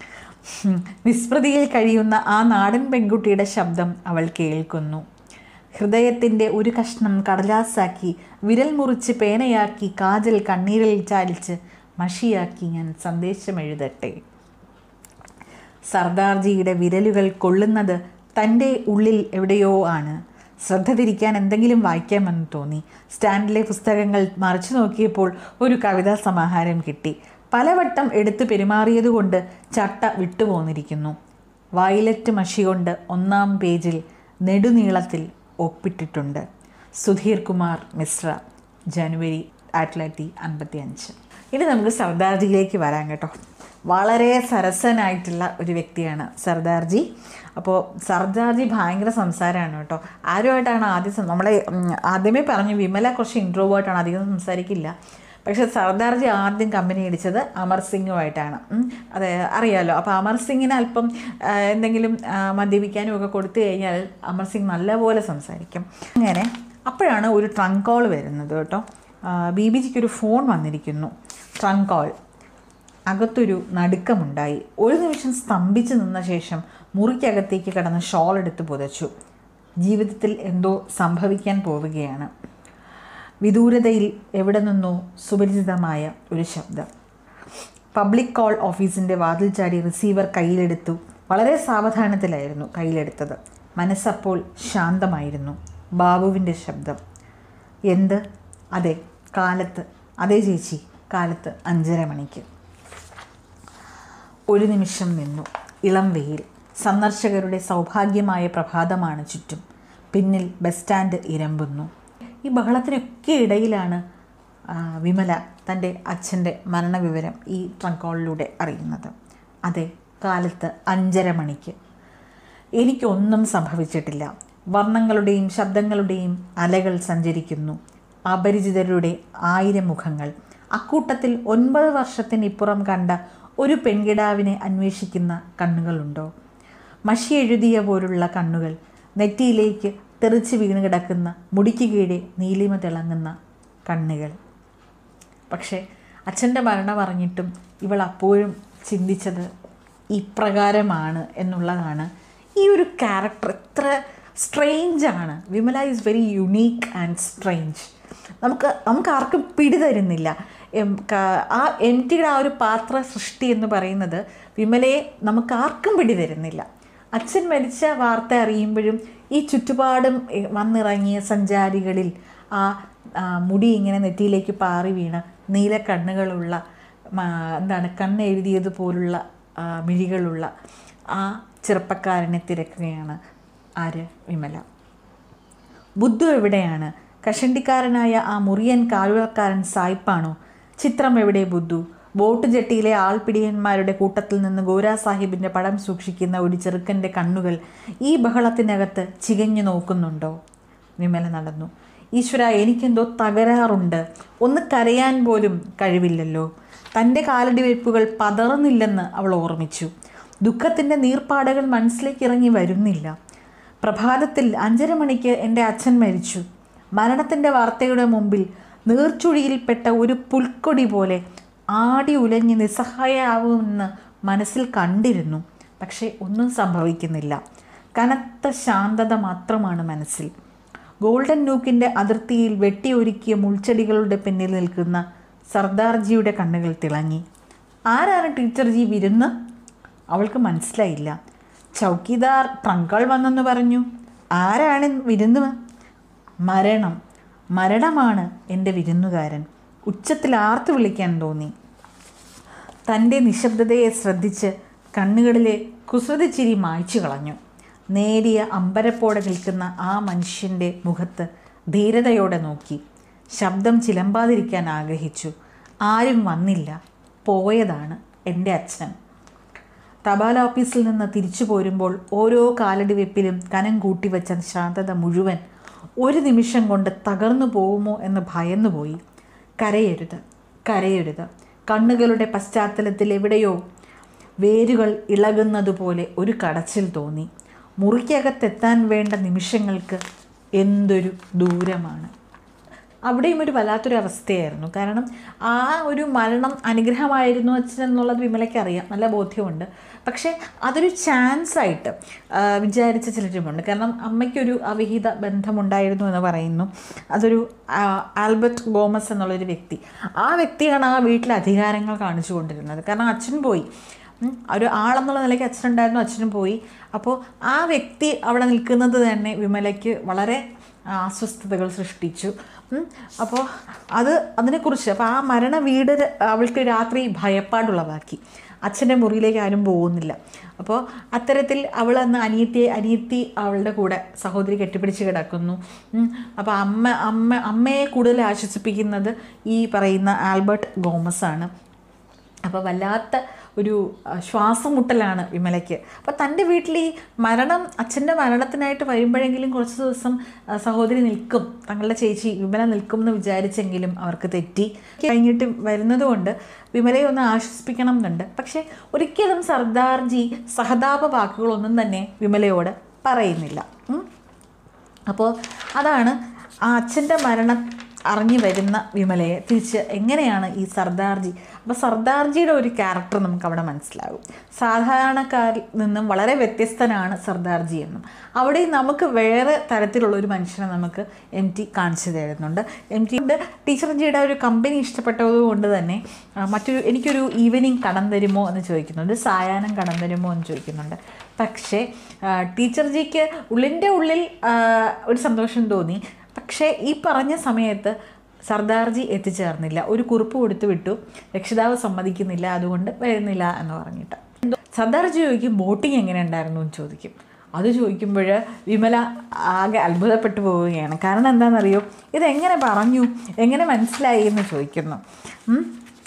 ഉം, വിസ്മൃതിയിൽ കഴിയുന്ന ആ നാടൻ പെൺകുട്ടിയുടെ ശബ്ദം അവൾ കേൾക്കുന്നു ഹൃദയത്തിൻ്റെ ഒരു കഷ്ണം കടലാസാക്കി വിരൽ മുറിച്ച് പേനയാക്കി കാജൽ കണ്ണീരിൽ ചാലിച്ച് മഷിയാക്കി ഞാൻ സന്ദേശം എഴുതട്ടെ സർദാർജിയുടെ വിരലുകൾ കൊള്ളുന്നത് തൻ്റെ ഉള്ളിൽ എവിടെയോ ആണ് ശ്രദ്ധ തിരിക്കാൻ എന്തെങ്കിലും വായിക്കാമെന്ന് തോന്നി സ്റ്റാൻഡിലെ പുസ്തകങ്ങൾ മറിച്ചു നോക്കിയപ്പോൾ ഒരു കവിതാ സമാഹാരം കിട്ടി പലവട്ടം എടുത്തു പെരുമാറിയതുകൊണ്ട് ചട്ട വിട്ടുപോന്നിരിക്കുന്നു വയലറ്റ് മഷി കൊണ്ട് ഒന്നാം പേജിൽ നെടുനീളത്തിൽ ഒപ്പിട്ടിട്ടുണ്ട് സുധീർ കുമാർ മിശ്ര ജനുവരി ആയിരത്തി തൊള്ളായിരത്തി അൻപത്തി അഞ്ച് ഇനി നമുക്ക് സർദാർജിയിലേക്ക് വരാം കേട്ടോ വളരെ സരസനായിട്ടുള്ള ഒരു വ്യക്തിയാണ് സർദാർജി അപ്പോൾ സർദാർജി ഭയങ്കര സംസാരമാണ് കേട്ടോ ആരുമായിട്ടാണ് ആദ്യം സം- നമ്മളെ ഉം, ആദ്യമേ പറഞ്ഞു വിമല കുറച്ച് ഇൻട്രോവേർട്ടാണ് അധികം സംസാരിക്കില്ല പക്ഷേ സർദാർജി ആദ്യം കമ്പനി അടിച്ചത് അമർ സിംഗുമായിട്ടാണ് ഉം. അതെ അറിയാലോ അപ്പോൾ അമർ സിംഗിന് അല്പം ആ, എന്തെങ്കിലും ആ, മദ്യപിക്കാനും ഒക്കെ കൊടുത്തു കഴിഞ്ഞാൽ അമർ സിംഗ് നല്ലപോലെ സംസാരിക്കും അങ്ങനെ അപ്പോഴാണ് ഒരു ട്രങ്ക് കോൾ വരുന്നത് കേട്ടോ ബി ബി ജിക്ക് ഒരു ഫോൺ വന്നിരിക്കുന്നു ട്രങ്ക് കോൾ അകത്തൊരു നടുക്കമുണ്ടായി ഒരു നിമിഷം സ്തംഭിച്ചു നിന്ന ശേഷം മുറിക്കകത്തേക്ക് കടന്ന് ഷോൾ എടുത്ത് പുതച്ചു ജീവിതത്തിൽ എന്തോ സംഭവിക്കാൻ പോവുകയാണ് വിദൂരതയിൽ എവിടെ നിന്നോ സുപരിചിതമായ ഒരു ശബ്ദം പബ്ലിക് കോൾ ഓഫീസിൻ്റെ വാതിൽ ചാടി റിസീവർ കയ്യിലെടുത്തു വളരെ സാവധാനത്തിലായിരുന്നു കയ്യിലെടുത്തത് മനസ്സപ്പോൾ ശാന്തമായിരുന്നു ബാബുവിൻ്റെ ശബ്ദം എന്ത് അതെ കാലത്ത് അതെ ചേച്ചി കാലത്ത് അഞ്ചര മണിക്ക് ഒരു നിമിഷം നിന്നു ഇളം വെയിൽ സന്ദർശകരുടെ സൗഭാഗ്യമായ പ്രഭാതമാണ് ചുറ്റും പിന്നിൽ ബസ് സ്റ്റാൻഡ് ഇരമ്പുന്നു ഈ ബഹളത്തിനൊക്കെ ഇടയിലാണ് ആ, വിമല തൻ്റെ അച്ഛൻ്റെ മരണവിവരം ഈ ട്രങ്ക് കോളിലൂടെ അറിയുന്നത് അതെ കാലത്ത് അഞ്ചര മണിക്ക് എനിക്കൊന്നും സംഭവിച്ചിട്ടില്ല വർണ്ണങ്ങളുടെയും ശബ്ദങ്ങളുടെയും അലകൾ സഞ്ചരിക്കുന്നു അപരിചിതരുടെ ആയിരം മുഖങ്ങൾ അക്കൂട്ടത്തിൽ ഒൻപത് വർഷത്തിനിപ്പുറം കണ്ട ഒരു പെൺകിടാവിനെ അന്വേഷിക്കുന്ന കണ്ണുകളുണ്ടോ മഷി എഴുതിയ പോലുള്ള കണ്ണുകൾ നെറ്റിയിലേക്ക് തെറിച്ച് വീണ് കിടക്കുന്ന മുടിക്ക് കീഴെ നീലിമ തിളങ്ങുന്ന കണ്ണുകൾ പക്ഷേ അച്ഛൻ്റെ മരണം അറിഞ്ഞിട്ടും ഇവൾ അപ്പോഴും ചിന്തിച്ചത് ഇപ്രകാരമാണ് എന്നുള്ളതാണ് ഈ ഒരു ക്യാരക്ടർ എത്ര സ്ട്രെയിഞ്ച് ആണ് Vimala is very unique and strange നമുക്ക് നമുക്ക് ആർക്കും പിടി തരുന്നില്ല എം ക- ആ എം ടിയുടെ ആ ഒരു പാത്ര സൃഷ്ടി എന്ന് പറയുന്നത് വിമലയെ നമുക്ക് ആർക്കും പിടി തരുന്നില്ല അച്ഛൻ മരിച്ച വാർത്ത അറിയുമ്പോഴും ഈ ചുറ്റുപാടും എ, വന്നിറങ്ങിയ സഞ്ചാരികളിൽ ആ ആ, മുടി ഇങ്ങനെ നെറ്റിയിലേക്ക് പാറി വീണ നീല കണ്ണുകളുള്ള മ- എന്താണ് കണ്ണ് എഴുതിയതുപോലുള്ള ആ, മിഴികളുള്ള ആ ചെറുപ്പക്കാരനെ തിരക്കുകയാണ് ആര് വിമല ബുദ്ധു എവിടെയാണ് കഷണ്ടിക്കാരനായ ആ മുറിയൻ കാലുവക്കാരൻ സായിപ്പാണോ ചിത്രം എവിടെ ബുദ്ധു ബോട്ട് ജെട്ടിയിലെ ആൾപിടിയന്മാരുടെ കൂട്ടത്തിൽ നിന്ന് ഗോരാ സാഹിബിൻ്റെ പടം സൂക്ഷിക്കുന്ന ഒരു ചെറുക്കൻ്റെ കണ്ണുകൾ ഈ ബഹളത്തിനകത്ത് ചികഞ്ഞു നോക്കുന്നുണ്ടോ വിമല നടന്നു ഈശ്വര എനിക്കെന്തോ തകരാറുണ്ട് ഒന്ന് കരയാൻ പോലും കഴിവില്ലല്ലോ തൻ്റെ കാലടി വെയ്പ്പുകൾ പതറുന്നില്ലെന്ന് അവൾ ഓർമ്മിച്ചു ദുഃഖത്തിൻ്റെ നീർപ്പാടകൾ മനസ്സിലേക്ക് ഇറങ്ങി വരുന്നില്ല പ്രഭാതത്തിൽ അഞ്ചര മണിക്ക് എൻ്റെ അച്ഛൻ മരിച്ചു മരണത്തിൻ്റെ വാർത്തയുടെ മുമ്പിൽ നീർച്ചുഴിയിൽപ്പെട്ട ഒരു പുൽക്കൊടി പോലെ ആടി ഉലഞ്ഞ് നിസ്സഹായാവുമെന്ന് മനസ്സിൽ കണ്ടിരുന്നു പക്ഷേ ഒന്നും സംഭവിക്കുന്നില്ല കനത്ത ശാന്തത മാത്രമാണ് മനസ്സിൽ ഗോൾഡൻ നൂക്കിൻ്റെ അതിർത്തിയിൽ വെട്ടിയൊരുക്കിയ മുൾച്ചെടികളുടെ പിന്നിൽ നിൽക്കുന്ന സർദാർജിയുടെ കണ്ണുകൾ തിളങ്ങി ആരാണ് ടീച്ചർജി വിരുന്ന് അവൾക്ക് മനസ്സിലായില്ല ചൗക്കിദാർ ട്രങ്കൾ വന്നെന്ന് പറഞ്ഞു ആരാണ് വിരുന്ന് മരണം മരണമാണ് എൻ്റെ വിരുന്നുകാരൻ ഉച്ചത്തിൽ ആർത്തു വിളിക്കാൻ തോന്നി തൻ്റെ നിശബ്ദതയെ ശ്രദ്ധിച്ച് കണ്ണുകളിലെ കുസൃതി ചിരി മായ്ച്ചു കളഞ്ഞു നേരിയ അമ്പരപ്പോടെ നിൽക്കുന്ന ആ മനുഷ്യൻ്റെ മുഖത്ത് ധീരതയോടെ നോക്കി ശബ്ദം ചിലമ്പാതിരിക്കാൻ ആഗ്രഹിച്ചു ആരും വന്നില്ല പോയതാണ് എൻ്റെ അച്ഛൻ തപാൽ ഓഫീസിൽ നിന്ന് തിരിച്ചു പോരുമ്പോൾ ഓരോ കാലടി വെപ്പിലും കനം കൂട്ടിവെച്ച ശാന്തത മുഴുവൻ ഒരു നിമിഷം കൊണ്ട് തകർന്നു പോകുമോ എന്ന് ഭയന്നുപോയി കരയരുത് കരയരുത് കണ്ണുകളുടെ പശ്ചാത്തലത്തിൽ എവിടെയോ വേരുകൾ ഇളകുന്നതുപോലെ ഒരു കടച്ചിൽ തോന്നി മുറിക്കകത്തെത്താൻ വേണ്ട നിമിഷങ്ങൾക്ക് എന്തൊരു ദൂരമാണ് അവിടെയും ഒരു വല്ലാത്തൊരു അവസ്ഥയായിരുന്നു കാരണം ആ ഒരു മരണം അനുഗ്രഹമായിരുന്നു അച്ഛൻ എന്നുള്ളത് വിമലയ്ക്ക് അറിയാം നല്ല ബോധ്യമുണ്ട് പക്ഷേ അതൊരു ചാൻസ് ആയിട്ട് ആ, വിചാരിച്ച ചിലരുമുണ്ട് കാരണം അമ്മയ്ക്കൊരു അവിഹിത ബന്ധമുണ്ടായിരുന്നു എന്ന് പറയുന്നു അതൊരു ആ, ആൽബർട്ട് ഗോമസ് എന്നുള്ളൊരു വ്യക്തി ആ വ്യക്തിയാണ് ആ വീട്ടിലെ അധികാരങ്ങൾ കാണിച്ചു കൊണ്ടിരുന്നത് കാരണം അച്ഛൻ പോയി ഉം, ഒരു ആളെന്നുള്ള നിലയ്ക്ക് അച്ഛനുണ്ടായിരുന്നു അച്ഛനും പോയി അപ്പോൾ ആ വ്യക്തി അവിടെ നിൽക്കുന്നത് തന്നെ വിമലയ്ക്ക് വളരെ അസ്വസ്ഥതകൾ സൃഷ്ടിച്ചു ഉം, അപ്പോൾ അത് അതിനെക്കുറിച്ച് അപ്പോൾ ആ മരണ വീട് അവൾക്ക് രാത്രി ഭയപ്പാടുളവാക്കി അച്ഛൻ്റെ മുറിയിലേക്ക് ആരും പോകുന്നില്ല അപ്പോൾ അത്തരത്തിൽ അവൾ അന്ന് അനിയത്തിയെ അനിയത്തി അവളുടെ കൂടെ സഹോദരി കെട്ടിപ്പിടിച്ച് കിടക്കുന്നു ഉം, അപ്പോൾ അമ്മ അമ്മ അമ്മയെ കൂടുതൽ ആശ്വസിപ്പിക്കുന്നത് ഈ പറയുന്ന ആൽബർട്ട് ഗോമസ് ആണ് അപ്പോൾ വല്ലാത്ത ഒരു ആ, ശ്വാസം മുട്ടലാണ് വിമലയ്ക്ക് അപ്പോൾ തൻ്റെ വീട്ടിൽ ഈ മരണം അച്ഛൻ്റെ മരണത്തിനായിട്ട് വരുമ്പോഴെങ്കിലും കുറച്ച് ദിവസം ആ, സഹോദരി നിൽക്കും തങ്ങളുടെ ചേച്ചി വിമല നിൽക്കും എന്ന് വിചാരിച്ചെങ്കിലും അവർക്ക് തെറ്റി കഴിഞ്ഞിട്ട് വരുന്നത് കൊണ്ട് വിമലയെ ഒന്ന് ആശ്വസിപ്പിക്കണം എന്നുണ്ട് പക്ഷേ ഒരിക്കലും സർദാർജി സഹതാപ വാക്കുകളൊന്നും തന്നെ വിമലയോട് പറയുന്നില്ല ഉം. അപ്പോൾ അതാണ് ആ അച്ഛൻ്റെ മരണം അറിഞ്ഞു വരുന്ന വിമലയെ തിരിച്ച് എങ്ങനെയാണ് ഈ സർദാർജി അപ്പോൾ സർദാർജിയുടെ ഒരു ക്യാരക്ടർ നമുക്ക് അവിടെ മനസ്സിലാകും സാധാരണക്കാരിൽ നിന്നും വളരെ വ്യത്യസ്തനാണ് സർദാർജി എന്നും അവിടെ നമുക്ക് വേറെ തരത്തിലുള്ള ഒരു മനുഷ്യനെ നമുക്ക് എം ടി കാണിച്ചു തരുന്നുണ്ട് എം ടിയുടെ ടീച്ചർജിയുടെ ഒരു കമ്പനി ഇഷ്ടപ്പെട്ടത് കൊണ്ട് തന്നെ ആ, മറ്റൊരു എനിക്കൊരു ഈവനിങ് കടം തരുമോ എന്ന് ചോദിക്കുന്നുണ്ട് സായാഹ്നം കടം തരുമോ എന്ന് ചോദിക്കുന്നുണ്ട് പക്ഷേ ആ, ടീച്ചർജിക്ക് ഉള്ളിൻ്റെ ഉള്ളിൽ ആ, ഒരു സന്തോഷം തോന്നി പക്ഷേ ഈ പറഞ്ഞ സമയത്ത് സർദാർജി എത്തിച്ചേർന്നില്ല ഒരു കുറിപ്പ് കൊടുത്തു വിട്ടു രക്ഷിതാവ് സമ്മതിക്കുന്നില്ല അതുകൊണ്ട് വരുന്നില്ല എന്ന് പറഞ്ഞിട്ട് എന്തോ സർദാർജി ചോദിക്കും ബോട്ടിങ് എങ്ങനെ ഉണ്ടായിരുന്നു എന്ന് ചോദിക്കും അത് ചോദിക്കുമ്പോൾ വിമല ആകെ അത്ഭുതപ്പെട്ടു പോവുകയാണ് കാരണം എന്താണെന്നറിയോ ഇതെങ്ങനെ പറഞ്ഞു എങ്ങനെ മനസ്സിലായി എന്ന് ചോദിക്കുന്നു ഉം.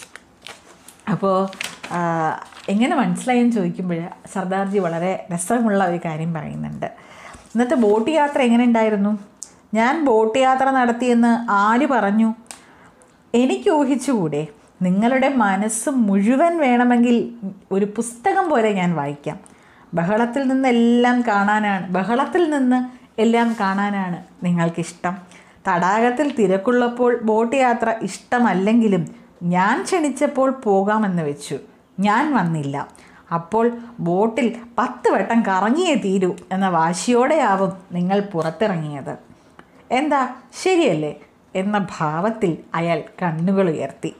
അപ്പോൾ എങ്ങനെ മനസ്സിലായെന്ന് ചോദിക്കുമ്പോൾ സർദാർജി വളരെ രസമുള്ള ഒരു കാര്യം പറയുന്നുണ്ട് ഇന്നത്തെ ബോട്ട് യാത്ര എങ്ങനെ ഉണ്ടായിരുന്നു ഞാൻ ബോട്ട് യാത്ര നടത്തിയെന്ന് ആര് പറഞ്ഞു എനിക്ക് ഊഹിച്ചുകൂടെ നിങ്ങളുടെ മനസ്സ് മുഴുവൻ വേണമെങ്കിൽ ഒരു പുസ്തകം പോലെ ഞാൻ വായിക്കാം ബഹളത്തിൽ നിന്നെല്ലാം കാണാനാണ് ബഹളത്തിൽ നിന്ന് എല്ലാം കാണാനാണ് നിങ്ങൾക്കിഷ്ടം തടാകത്തിൽ തിരക്കുള്ളപ്പോൾ ബോട്ട് യാത്ര ഇഷ്ടമല്ലെങ്കിലും ഞാൻ ക്ഷണിച്ചപ്പോൾ പോകാമെന്ന് വെച്ചു ഞാൻ വന്നില്ല അപ്പോൾ ബോട്ടിൽ പത്ത് വട്ടം കറങ്ങിയേ തീരൂ എന്ന വാശിയോടെയാവും നിങ്ങൾ പുറത്തിറങ്ങിയത് എന്താ ശരിയല്ലേ എന്ന ഭാവത്തിൽ അയാൾ കണ്ണുകൾ ഉയർത്തി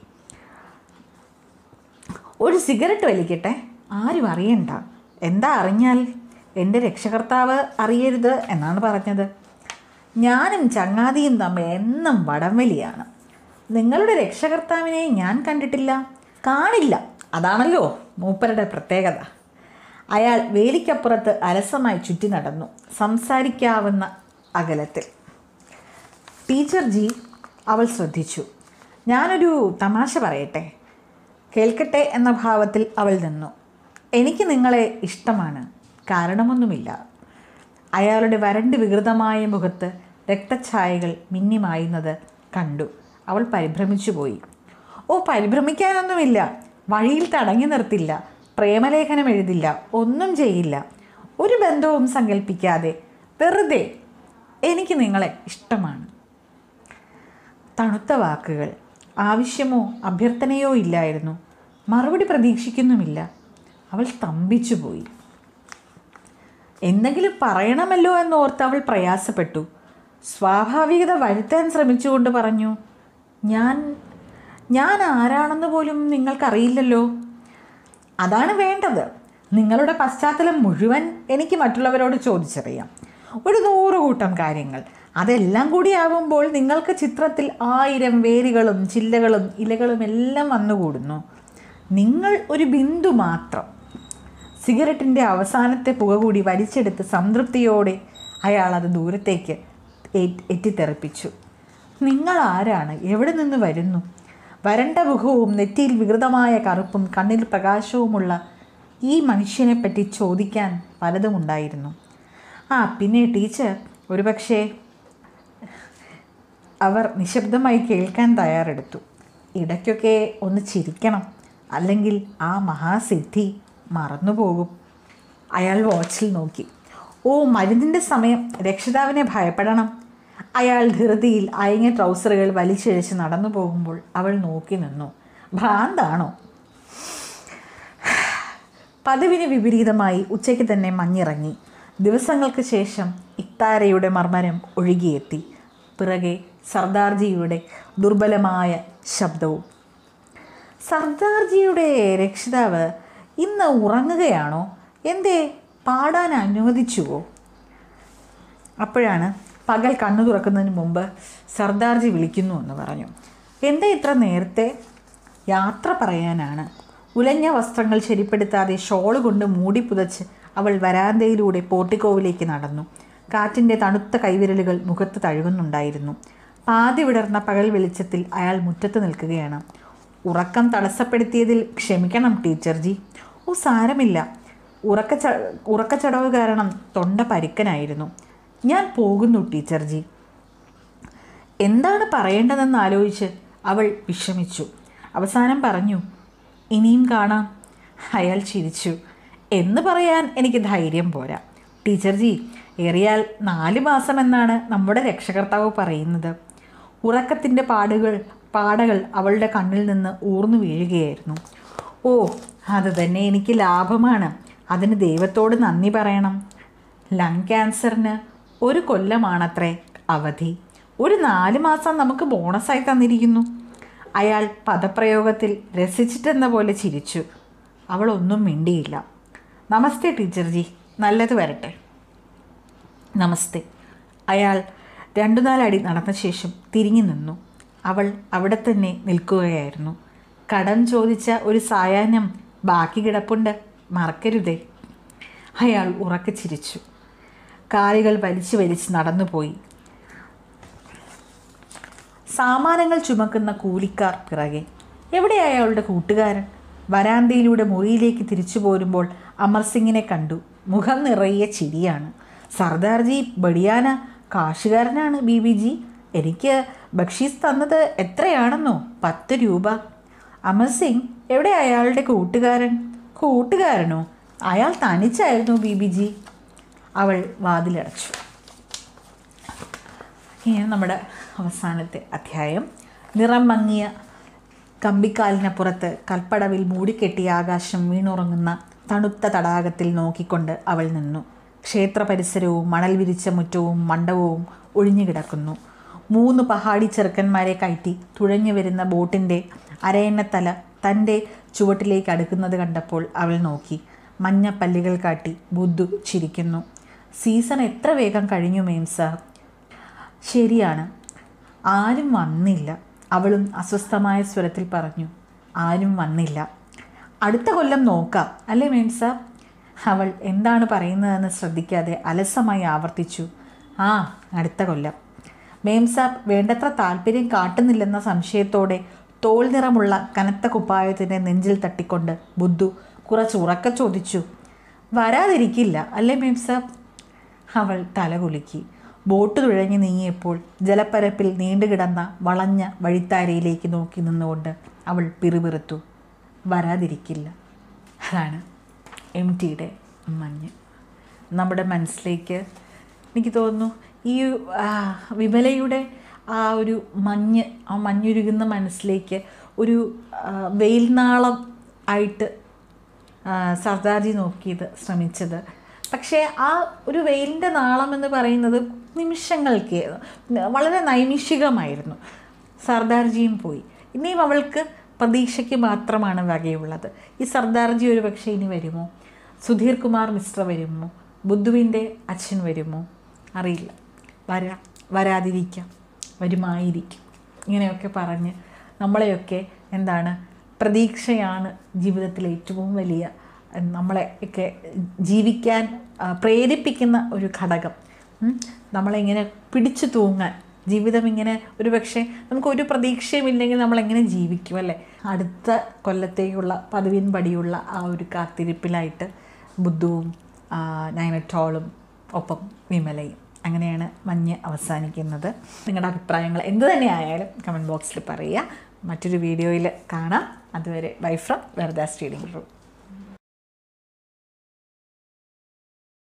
ഒരു സിഗരറ്റ് വലിക്കട്ടെ ആരും അറിയണ്ട എന്താ അറിഞ്ഞാൽ എൻ്റെ രക്ഷകർത്താവ് അറിയരുത് എന്നാണ് പറഞ്ഞത് ഞാനും ചങ്ങാതിയും തമ്മിൽ എന്നും വടംവലിയാണ് നിങ്ങളുടെ രക്ഷകർത്താവിനെ ഞാൻ കണ്ടിട്ടില്ല കാണില്ല അതാണല്ലോ മൂപ്പരുടെ പ്രത്യേകത അയാൾ വേലിക്കപ്പുറത്ത് അലസമായി ചുറ്റി നടന്നു സംസാരിക്കാവുന്ന അകലത്തിൽ ടീച്ചർ ജി അവൾ ശ്രദ്ധിച്ചു ഞാനൊരു തമാശ പറയട്ടെ കേൾക്കട്ടെ എന്ന ഭാവത്തിൽ അവൾ നിന്നു എനിക്ക് നിങ്ങളെ ഇഷ്ടമാണ് കാരണമൊന്നുമില്ല അയാളുടെ വരണ്ട് വികൃതമായ മുഖത്ത് രക്തഛായകൾ മിന്നിമായുന്നത് കണ്ടു അവൾ പരിഭ്രമിച്ചു പോയി ഓ പരിഭ്രമിക്കാനൊന്നുമില്ല വഴിയിൽ തടങ്ങി നിർത്തില്ല പ്രേമലേഖനം എഴുതില്ല ഒന്നും ചെയ്യില്ല ഒരു ബന്ധവും സങ്കല്പിക്കാതെ വെറുതെ എനിക്ക് നിങ്ങളെ ഇഷ്ടമാണ് തണുത്ത വാക്കുകൾ ആവശ്യമോ അഭ്യർത്ഥനയോ ഇല്ലായിരുന്നു മറുപടി പ്രതീക്ഷിക്കുന്നുമില്ല അവൾ സ്തംഭിച്ചു പോയി എന്തെങ്കിലും പറയണമല്ലോ എന്നോർത്ത് അവൾ പ്രയാസപ്പെട്ടു സ്വാഭാവികത വരുത്താൻ ശ്രമിച്ചുകൊണ്ട് പറഞ്ഞു ഞാൻ ഞാൻ ആരാണെന്ന് പോലും നിങ്ങൾക്കറിയില്ലല്ലോ അതാണ് വേണ്ടത് നിങ്ങളുടെ പശ്ചാത്തലം മുഴുവൻ എനിക്ക് മറ്റുള്ളവരോട് ചോദിച്ചറിയാം ഒരു നൂറ് കൂട്ടം കാര്യങ്ങൾ അതെല്ലാം കൂടി ആവുമ്പോൾ നിങ്ങൾക്ക് ചിത്രത്തിൽ ആയിരം വേരുകളും ചില്ലകളും ഇലകളും എല്ലാം വന്നുകൂടുന്നു നിങ്ങൾ ഒരു ബിന്ദു മാത്രം സിഗരറ്റിൻ്റെ അവസാനത്തെ പുക കൂടി വലിച്ചെടുത്ത് സംതൃപ്തിയോടെ അയാൾ അത് ദൂരത്തേക്ക് ഏറ്റ് എറ്റിത്തെറിപ്പിച്ചു നിങ്ങൾ ആരാണ് എവിടെ നിന്ന് വരുന്നു വരണ്ട മുഖവും നെറ്റിയിൽ വികൃതമായ കറുപ്പും കണ്ണിൽ പ്രകാശവുമുള്ള ഈ മനുഷ്യനെപ്പറ്റി ചോദിക്കാൻ പലതുമുണ്ടായിരുന്നു ആ പിന്നെ ടീച്ചർ ഒരുപക്ഷേ അവർ നിശബ്ദമായി കേൾക്കാൻ തയ്യാറെടുത്തു ഇടയ്ക്കൊക്കെ ഒന്ന് ചിരിക്കണം അല്ലെങ്കിൽ ആ മഹാസിദ്ധി മറന്നുപോകും അയാൾ വാച്ചിൽ നോക്കി ഓ മരുന്നിൻ്റെ സമയം രക്ഷിതാവിനെ ഭയപ്പെടണം അയാൾ ധൃതിയിൽ അയഞ്ഞ ട്രൗസറുകൾ വലിച്ചിഴച്ച് നടന്നു പോകുമ്പോൾ അവൾ നോക്കി നിന്നു ഭ്രാന്താണോ പതിവിന് വിപരീതമായി ഉച്ചയ്ക്ക് തന്നെ മഞ്ഞിറങ്ങി ദിവസങ്ങൾക്ക് ശേഷം ഇത്താരയുടെ മർമ്മരം ഒഴുകിയെത്തി പിറകെ സർദാർജിയുടെ ദുർബലമായ ശബ്ദവും സർദാർജിയുടെ രക്ഷിതാവ് ഇന്ന് ഉറങ്ങുകയാണോ എന്തേ പാടാൻ അനുവദിച്ചുവോ അപ്പോഴാണ് പകൽ കണ്ണു തുറക്കുന്നതിന് മുമ്പ് സർദാർജി വിളിക്കുന്നു എന്ന് പറഞ്ഞു എന്താ ഇത്ര നേരത്തെ യാത്ര പറയാനാണ് ഉലഞ്ഞ വസ്ത്രങ്ങൾ ശരിപ്പെടുത്താതെ ഷോള് കൊണ്ട് മൂടി പുതച്ച് അവൾ വരാന്തയിലൂടെ പോർട്ടിക്കോവിലേക്ക് നടന്നു കാറ്റിൻ്റെ തണുത്ത കൈവിരലുകൾ മുഖത്ത് തഴുകുന്നുണ്ടായിരുന്നു പാതി വിടർന്ന പകൽ വെളിച്ചത്തിൽ അയാൾ മുറ്റത്ത് നിൽക്കുകയാണ് ഉറക്കം തടസ്സപ്പെടുത്തിയതിൽ ക്ഷമിക്കണം ടീച്ചർജി ഓ സാരമില്ല ഉറക്കച്ച ഉറക്കച്ചടവ് കാരണം തൊണ്ട പരുക്കനായിരുന്നു ഞാൻ പോകുന്നു ടീച്ചർജി എന്താണ് പറയേണ്ടതെന്ന് ആലോചിച്ച് അവൾ വിഷമിച്ചു അവസാനം പറഞ്ഞു ഇനിയും കാണാം അയാൾ ചിരിച്ചു എന്ന് പറയാൻ എനിക്ക് ധൈര്യം പോരാ ടീച്ചർജി ഏറിയാൽ നാല് മാസം എന്നാണ് നമ്മുടെ രക്ഷകർത്താവ് പറയുന്നത് ഉറക്കത്തിൻ്റെ പാടുകൾ പാടകൾ അവളുടെ കണ്ണിൽ നിന്ന് ഊർന്നു വീഴുകയായിരുന്നു ഓ അത് തന്നെ എനിക്ക് ലാഭമാണ് അതിന് ദൈവത്തോട് നന്ദി പറയണം ലങ് ക്യാൻസറിന് ഒരു കൊല്ലമാണത്രേ അവധി ഒരു നാല് മാസം നമുക്ക് ബോണസായി തന്നിരിക്കുന്നു അയാൾ പദപ്രയോഗത്തിൽ രസിച്ചിട്ടെന്ന പോലെ ചിരിച്ചു അവൾ ഒന്നും മിണ്ടിയില്ല നമസ്തേ ടീച്ചർജി നല്ലത് വരട്ടെ നമസ്തേ അയാൾ രണ്ടു നാലടി നടന്ന ശേഷം തിരിഞ്ഞു നിന്നു അവൾ അവിടെ തന്നെ നിൽക്കുകയായിരുന്നു കടം ചോദിച്ച ഒരു സായാഹ്നം ബാക്കി കിടപ്പുണ്ട് മറക്കരുതേ അയാൾ ഉറക്കെ ചിരിച്ചു കാലുകൾ വലിച്ചു വലിച്ച് നടന്നുപോയി സാമാനങ്ങൾ ചുമക്കുന്ന കൂലിക്കാർ പിറകെ എവിടെ അയാളുടെ കൂട്ടുകാരൻ വരാന്തയിലൂടെ മുറിയിലേക്ക് തിരിച്ചു പോരുമ്പോൾ അമർ സിംഗിനെ കണ്ടു മുഖം നിറയെ ചിരിയാണ് സർദാർജി ബഡിയാന കാശുകാരനാണ് ബി ബി ജി എനിക്ക് ബക്ഷീസ് തന്നത് എത്രയാണെന്നോ പത്ത് രൂപ അമർ സിംഗ് എവിടെ അയാളുടെ കൂട്ടുകാരൻ കൂട്ടുകാരനോ അയാൾ തനിച്ചായിരുന്നു ബി ബി ജി അവൾ വാതിലടച്ചു ഇങ്ങനെ നമ്മുടെ അവസാനത്തെ അധ്യായം നിറം മങ്ങിയ കമ്പിക്കാലിനപ്പുറത്ത് കൽപ്പടവിൽ മൂടിക്കെട്ടിയ ആകാശം വീണുറങ്ങുന്ന തണുത്ത തടാകത്തിൽ നോക്കിക്കൊണ്ട് അവൾ നിന്നു ക്ഷേത്ര പരിസരവും മണൽ വിരിച്ച മുറ്റവും മണ്ഡപവും ഒഴിഞ്ഞു കിടക്കുന്നു മൂന്ന് പഹാടി ചെറുക്കന്മാരെ കയറ്റി തുഴഞ്ഞു വരുന്ന ബോട്ടിൻ്റെ അരയണ്ണത്തല തൻ്റെ ചുവട്ടിലേക്ക് അടുക്കുന്നത് കണ്ടപ്പോൾ അവൾ നോക്കി മഞ്ഞ പല്ലുകൾ കാട്ടി ബുദ്ധു ചിരിക്കുന്നു സീസൺ എത്ര വേഗം കഴിഞ്ഞു മേം സാർ ശരിയാണ് ആരും വന്നില്ല അവളും അസ്വസ്ഥമായ സ്വരത്തിൽ പറഞ്ഞു ആരും വന്നില്ല അടുത്ത കൊല്ലം നോക്കാം അല്ലേ മേം സാർ അവൾ എന്താണ് പറയുന്നതെന്ന് ശ്രദ്ധിക്കാതെ അലസമായി ആവർത്തിച്ചു ആ അടുത്ത കൊല്ലം മേം സാബ് വേണ്ടത്ര താല്പര്യം കാട്ടുന്നില്ലെന്ന സംശയത്തോടെ തോൾ നിറമുള്ള കനത്ത കുപ്പായത്തിൻ്റെ നെഞ്ചിൽ തട്ടിക്കൊണ്ട് ബുദ്ധു കുറച്ച് ഉറക്ക ചോദിച്ചു വരാതിരിക്കില്ല അല്ലേ മേം സാബ് അവൾ തലകുലുക്കി ബോട്ട് തുഴഞ്ഞു നീങ്ങിയപ്പോൾ ജലപ്പരപ്പിൽ നീണ്ടുകിടന്ന വളഞ്ഞ വഴിത്താരയിലേക്ക് നോക്കി നിന്നുകൊണ്ട് അവൾ പിറുപിറുത്തു വരാതിരിക്കില്ല അതാണ് എം ടിയുടെ മഞ്ഞ് നമ്മുടെ മനസ്സിലേക്ക് എനിക്ക് തോന്നുന്നു ഈ ആ, വിമലയുടെ ആ ഒരു മഞ്ഞ് ആ മഞ്ഞുരുകുന്ന മനസ്സിലേക്ക് ഒരു ആ, വെയിൽനാളം ആയിട്ട് ആ, സർദാർജി നോക്കിയത് ശ്രമിച്ചത് പക്ഷേ ആ ഒരു വെയിലിൻ്റെ നാളം എന്ന് പറയുന്നത് നിമിഷങ്ങൾക്ക് വളരെ നൈമിഷികമായിരുന്നു സർദാർജിയും പോയി ഇനിയും അവൾക്ക് പ്രതീക്ഷയ്ക്ക് മാത്രമാണ് വകയുള്ളത് ഈ സർദാർജി ഒരു പക്ഷേ ഇനി വരുമോ സുധീർ കുമാർ മിശ്ര വരുമോ ബുദ്ധുവിൻ്റെ അച്ഛൻ വരുമോ അറിയില്ല വരാ വരാതിരിക്കാം വരുമായിരിക്കും ഇങ്ങനെയൊക്കെ പറഞ്ഞ് നമ്മളെയൊക്കെ എന്താണ് പ്രതീക്ഷയാണ് ജീവിതത്തിലെ ഏറ്റവും വലിയ അഹ് നമ്മളെ ഒക്കെ ജീവിക്കാൻ ആ, പ്രേരിപ്പിക്കുന്ന ഒരു ഘടകം ഉം. നമ്മളെ ഇങ്ങനെ പിടിച്ചു തൂങ്ങാൻ ജീവിതം ഇങ്ങനെ ഒരു പക്ഷേ നമുക്ക് ഒരു പ്രതീക്ഷയുമില്ലെങ്കിൽ നമ്മളെങ്ങനെ ജീവിക്കും അല്ലേ അടുത്ത കൊല്ലത്തേക്കുള്ള പതിവിൻ പടിയുള്ള ആ ഒരു കാത്തിരിപ്പിലായിട്ട് ബുദ്ധുവും ആ, നയനറ്റോളും ഒപ്പം വിമലയും അങ്ങനെയാണ് മഞ്ഞ് അവസാനിക്കുന്നത് നിങ്ങളുടെ അഭിപ്രായങ്ങൾ എന്ത് തന്നെ ആയാലും കമൻറ്റ് ബോക്സിൽ പറയുക മറ്റൊരു വീഡിയോയിൽ കാണാം അതുവരെ ബൈ ഫ്രം വെറുതെ സ്റ്റീഡിംഗ് റൂം